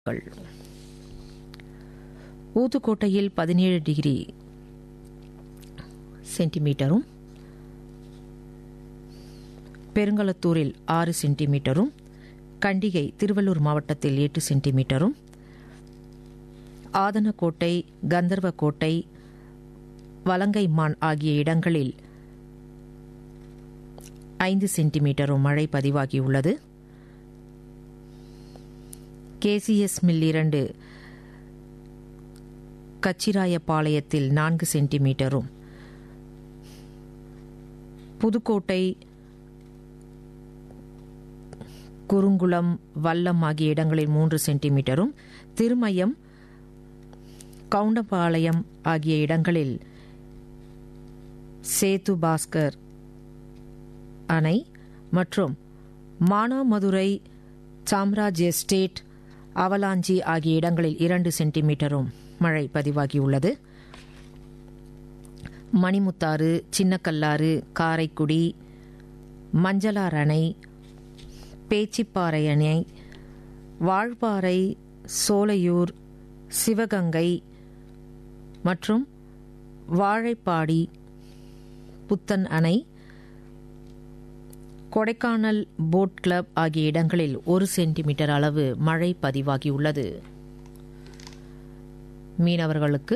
ஊத்துக்கோட்டையில் பதினேழு டிகிரி சென்டிமீட்டரும் பெருங்களத்தூரில் ஆறு சென்டிமீட்டரும் கண்டிகை திருவள்ளூர் மாவட்டத்தில் எட்டு சென்டிமீட்டரும் ஆதனக்கோட்டை கந்தர்வக்கோட்டை வலங்கைமான் ஆகிய இடங்களில் ஐந்து சென்டிமீட்டரும் மழை பதிவாகியுள்ளது கேசிஎஸ் மில் இரண்டு கச்சிராயபாளையத்தில் நான்கு சென்டிமீட்டரும் புதுக்கோட்டை குறுங்குளம் வல்லம் ஆகிய இடங்களில் மூன்று சென்டிமீட்டரும் திருமயம் கவுண்டபாளையம் ஆகிய இடங்களில் சேது பாஸ்கர் அணை மற்றும் மானாமதுரை சாம்ராஜ் எஸ்டேட் அவலாஞ்சி ஆகிய இடங்களில் இரண்டு சென்டிமீட்டரும் மழை பதிவாகியுள்ளது மணிமுத்தாறு சின்னக்கல்லாறு காரைக்குடி மஞ்சளார் அணை பேச்சிப்பாறை அணை வாழ்பாறை சோலையூர் சிவகங்கை மற்றும் வாழைப்பாடி புத்தன் அணை கொடைக்கானல் போட் கிளப் ஆகிய இடங்களில் ஒரு சென்டிமீட்டர் அளவு மழை பதிவாகியுள்ளது மீனவர்களுக்கு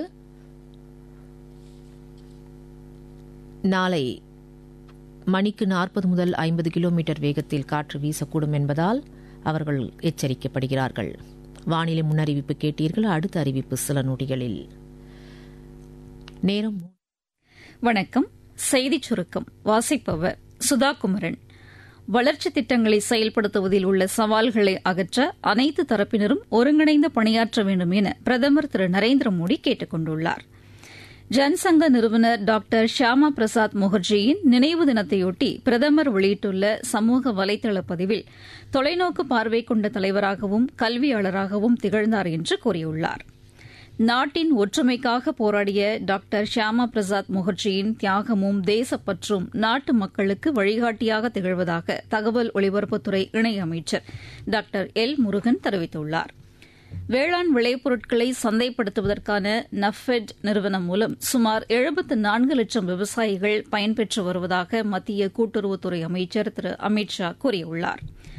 நாளை மணிக்கு நாற்பது முதல் ஐம்பது கிலோமீட்டர் வேகத்தில் காற்று வீசக்கூடும் என்பதால் அவர்கள் எச்சரிக்கப்படுகிறார்கள் வானிலை முன்னறிவிப்பு கேட்டீர்கள் அடுத்த அறிவிப்பு சில நொடிகளில் நேரம் வணக்கம் செய்திச் சுருக்கம் வாசிப்பவர் சுதா குமரன் வளர்ச்சி திட்டங்களை செயல்படுத்துவதில் உள்ள சவால்களை அகற்ற அனைத்து தரப்பினரும் ஒருங்கிணைந்து பணியாற்ற வேண்டும் என பிரதமர் திரு நரேந்திர மோடி கேட்டுக் கொண்டுள்ளார் ஜன்சங்க நிறுவனர் டாக்டர் ஷியாமா பிரசாத் முகர்ஜியின் நினைவு தினத்தையொட்டி பிரதமர் வெளியிட்டுள்ள சமூக வலைதள பதிவில் தொலைநோக்கு பார்வை கொண்ட தலைவராகவும் கல்வியாளராகவும் திகழ்ந்தார் என்று கூறியுள்ளார் நாட்டின் ஒற்றுமைக்காக போராடிய டாக்டர் ஷியாமா பிரசாத் முகர்ஜியின் தியாகமும் தேசப்பற்றும் நாட்டு மக்களுக்கு வழிகாட்டியாக திகழ்வதாக தகவல் ஒலிபரப்புத்துறை இணையமைச்சர் டாக்டர் எல் முருகன் தெரிவித்துள்ளார் வேளாண் விளைபொருட்களை சந்தைப்படுத்துவதற்கான நஃபெட் நிறுவனம் மூலம் சுமார் எழுபத்து நான்கு லட்சம் விவசாயிகள் பயன்பெற்று வருவதாக மத்திய கூட்டுறவுத்துறை அமைச்சர் திரு அமித் ஷா கூறியுள்ளாா்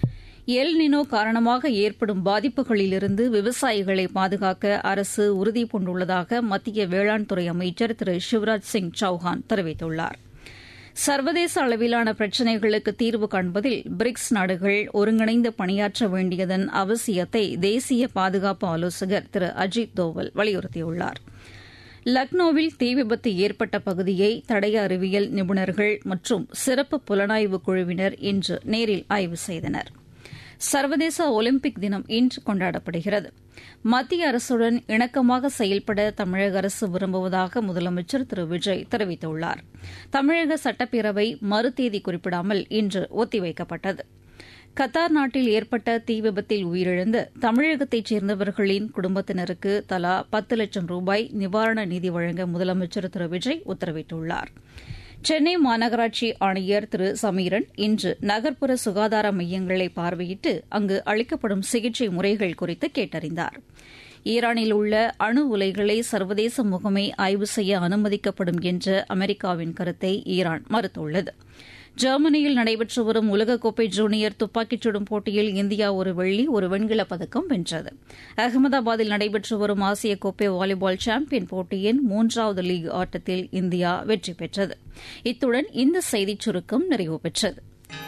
எல் நினோ காரணமாக ஏற்படும் பாதிப்புகளிலிருந்து விவசாயிகளை பாதுகாக்க அரசு உறுதிபூண்டுள்ளதாக மத்திய வேளாண் துறை அமைச்சர் திரு சிவராஜ் சிங் சௌஹான் தெரிவித்துள்ளார் சர்வதேச அளவிலான பிரச்சினைகளுக்கு தீர்வு காண்பதில் பிரிக்ஸ் நாடுகள் ஒருங்கிணைந்து பணியாற்ற வேண்டியதன் அவசியத்தை தேசிய பாதுகாப்பு ஆலோசகர் திரு அஜித் தோவல் வலியுறுத்தியுள்ளாா் லக்னோவில் தீ விபத்து ஏற்பட்ட பகுதியை தடய அறிவியல் நிபுணர்கள் மற்றும் சிறப்பு புலனாய்வு குழுவினர் இன்று நேரில் ஆய்வு செய்தனர் சர்வதேச ஒலிம்பிக் தினம் இன்று கொண்டாடப்படுகிறது மத்திய அரசுடன் இணக்கமாக செயல்பட தமிழக அரசு விரும்புவதாக முதலமைச்சர் திரு விஜய் தெரிவித்துள்ளார் தமிழக சட்டப்பேரவை மறுதேதி குறிப்பிடாமல் இன்று ஒத்திவைக்கப்பட்டது கத்தார் நாட்டில் ஏற்பட்ட தீ விபத்தில் உயிரிழந்த தமிழகத்தைச் சேர்ந்தவர்களின் குடும்பத்தினருக்கு தலா பத்து லட்சம் ரூபாய் நிவாரண நிதி வழங்க முதலமைச்சர் திரு விஜய் உத்தரவிட்டுள்ளாா் சென்னை மாநகராட்சி ஆணையர் திரு சமீரன் இன்று நகர்ப்புற சுகாதார மையங்களை பார்வையிட்டு அங்கு அளிக்கப்படும் சிகிச்சை முறைகள் குறித்து கேட்டறிந்தார் ஈரானில் உள்ள அணு உலைகளை சர்வதேச முகமை ஆய்வு செய்ய அனுமதிக்கப்படும் என்ற அமெரிக்காவின் கருத்தை ஈரான் மறுத்துள்ளது ஜெர்மனியில் நடைபெற்று வரும் உலகக்கோப்பை ஜூனியர் துப்பாக்கிச் சுடும் போட்டியில் இந்தியா ஒரு வெள்ளி ஒரு வெண்கலப் பதக்கம் வென்றது அகமதாபாத்தில் நடைபெற்று வரும் ஆசிய கோப்பை வாலிபால் சாம்பியன் போட்டியின் மூன்றாவது லீக் ஆட்டத்தில் இந்தியா வெற்றி பெற்றது இத்துடன் இந்த செய்திச் சுருக்கம் நிறைவு பெற்றது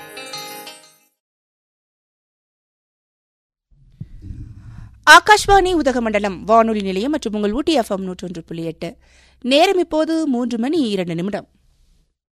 ஆகாஷ்வாணி உதகமண்டலம் வானொலி நிலையம் மற்றும் உங்கள் ஊட்டி எஃப்எம் நூற்றொன்று புள்ளி எட்டு நேரம் இப்போது மூன்று மணி இரண்டு நிமிடம்